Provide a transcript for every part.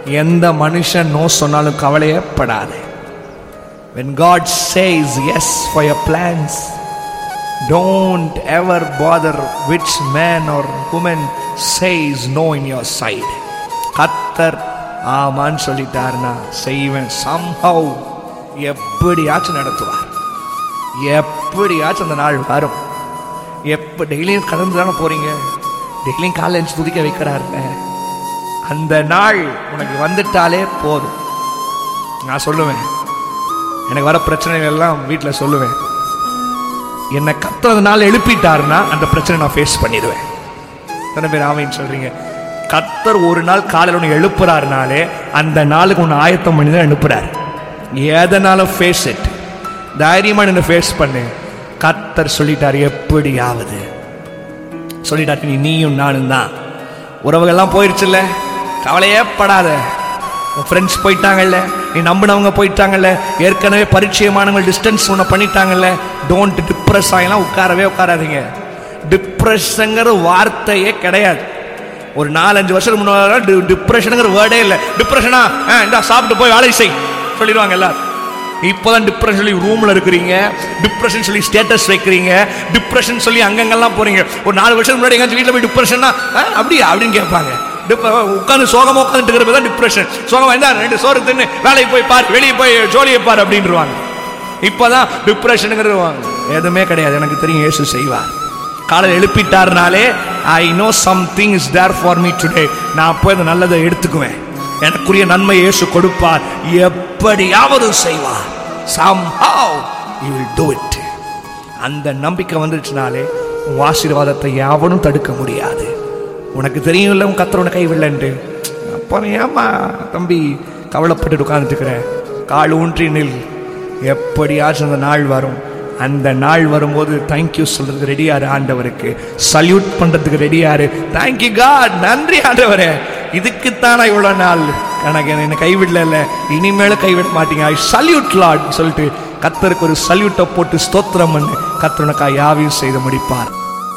எந்த மனுஷன் நோ சொன்னாலும் கவலையே படாது when god says yes for your plans don't ever bother which man or woman says no in your side கத்தர் ஆமான்னு சொல்லிட்டாருன்னா செய்வேன் somehow எப்படியாச்சும் நடத்துவார் எப்படியாச்சும் அந்த நாள் வரும் எப்போ டெய்லியும் கடந்து தானே போறீங்க டெய்லியும் காலைல எழுந்து துதிக்க வைக்கிறாருங்க அந்த நாள் உனக்கு வந்துட்டாலே போதும் நான் சொல்லுவேன் எனக்கு வர பிரச்சனைகள் எல்லாம் வீட்டில் சொல்லுவேன் என்னை கத்துறதுனால எழுப்பிட்டாருன்னா அந்த பிரச்சனை நான் ஃபேஸ் பண்ணிடுவேன் எத்தனை பேர் ஆமைன்னு சொல்றீங்க கத்தர் ஒரு நாள் காலையில் உன்னை எழுப்புறாருனாலே அந்த நாளுக்கு உன்னை ஆயத்தம் பண்ணி தான் எழுப்புறாரு எதனாலும் ஃபேஸ் இட் தைரியமா நின்று ஃபேஸ் பண்ணு கத்தர் சொல்லிட்டார் எப்படியாவது சொல்லிட்டாரு நீ நீயும் நானும் தான் உறவுகள்லாம் போயிருச்சுல்ல கவலையே படாத உன் ஃப்ரெண்ட்ஸ் போயிட்டாங்கல்ல நீ நம்பினவங்க போயிட்டாங்கல்ல ஏற்கனவே பரிச்சயமானவங்க டிஸ்டன்ஸ் உன்னை பண்ணிட்டாங்கல்ல டோன்ட் டிப்ரெஸ் ஆகலாம் உட்காரவே உட்காராதீங்க டிப்ரெஷனுங்கிற வார்த்தையே கிடையாது ஒரு நாலஞ்சு வருஷத்துக்கு முன்னாடி டிப்ரெஷனுங்கிற வேர்டே இல்லை டிப்ரெஷனா இந்த சாப்பிட்டு போய் வேலை செய் சொல்லிடுவாங்க எல்லாரும் இப்போதான் டிப்ரெஷன் சொல்லி ரூம்ல இருக்கிறீங்க டிப்ரெஷன் சொல்லி ஸ்டேட்டஸ் வைக்கிறீங்க டிப்ரெஷன் சொல்லி அங்கங்கெல்லாம் போறீங்க ஒரு நாலு வருஷம் முன்னாடி எங்கேயாச்சும் வீட்டில் போய் டிப்ரெஷன்னா அப்படியா அப்படின்னு கேட்பாங்க உட்காந்து சோகமா உட்காந்துட்டு இருக்கிறது தான் டிப்ரெஷன் சோகமா இருந்தா ரெண்டு சோறு தின்னு வேலைக்கு போய் பார் வெளியே போய் ஜோலியை பார் அப்படின்றாங்க இப்போதான் டிப்ரெஷனுங்கிறது எதுவுமே கிடையாது எனக்கு தெரியும் இயேசு செய்வார் காலையில் எழுப்பிட்டாருனாலே I know something is there for me today நான் போய் அந்த நல்லதை எடுத்துக்குவேன் எனக்குரிய நன்மை இயேசு கொடுப்பார் எப்படியாவது செய்வார் somehow you will do it அந்த நம்பிக்கை வந்துருச்சுனாலே உன் ஆசீர்வாதத்தை யாவனும் தடுக்க முடியாது உனக்கு தெரியும்ல உன் கத்தர் உன கைவில்லைன்ட்டு அப்புறம் ஏமா தம்பி கவலைப்பட்டு உட்கார்ந்துட்டு இருக்கிற கால் ஊன்றி நில் எப்படியாச்சும் அந்த நாள் வரும் அந்த நாள் வரும்போது தேங்க்யூ சொல்றதுக்கு ரெடியாரு ஆண்டவருக்கு சல்யூட் பண்றதுக்கு ரெடியாரு தேங்க்யூ காட் நன்றி ஆண்டவரே இதுக்குத்தானா இவ்வளோ நாள் எனக்கு என்னை கைவிடல இல்லை இனிமேலும் கைவிட மாட்டீங்க ஐ சல்யூட் லாட் சொல்லிட்டு கத்தருக்கு ஒரு சல்யூட்டை போட்டு ஸ்தோத்திரம் பண்ணு கத்தருனக்கா யாவையும் செய்து முடிப்பார்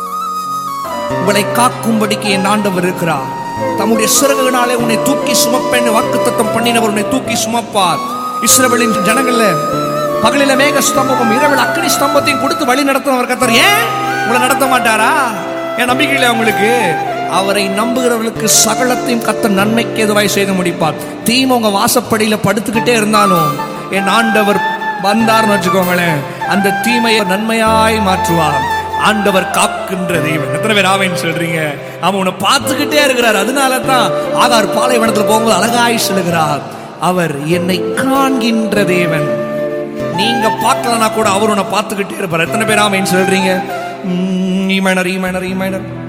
உங்களை காக்கும்படிக்கு என் ஆண்டவர் இருக்கிறார் தம்முடைய சிறகுனாலே உன்னை தூக்கி சுமப்பேன் வாக்குத்தத்தம் பண்ணினவர் உன்னை தூக்கி சுமப்பார் இஸ்ரவேலின் ஜனங்கள்ல பகலில மேக ஸ்தம்பமும் இரவில் அக்னி ஸ்தம்பத்தையும் கொடுத்து வழி நடத்தினவர் கத்தர் ஏன் உங்களை நடத்த மாட்டாரா என் நம்பிக்கை இல்லை உங்களுக்கு அவரை நம்புகிறவர்களுக்கு சகலத்தையும் கத்த நன்மைக்கு எதுவாய் செய்து முடிப்பார் தீமை உங்க வாசப்படியில படுத்துக்கிட்டே இருந்தாலும் என் ஆண்டவர் வந்தார்னு வச்சுக்கோங்களேன் அந்த தீமையை நன்மையாய் மாற்றுவார் ஆண்டவர் காக்கின்ற தெய்வம் எத்தனை பேர் ஆவேன்னு சொல்றீங்க அவன் உன்னை பார்த்துக்கிட்டே இருக்கிறார் அதனால தான் ஆகார் பாலைவனத்தில் போகும்போது அழகாய் சொல்லுகிறார் அவர் என்னை காண்கின்ற தேவன் நீங்க பார்க்கலனா கூட அவர் உன்னை பார்த்துக்கிட்டே இருப்பார் எத்தனை பேர் ஆமைன்னு சொல்றீங்க E minor E minor E minor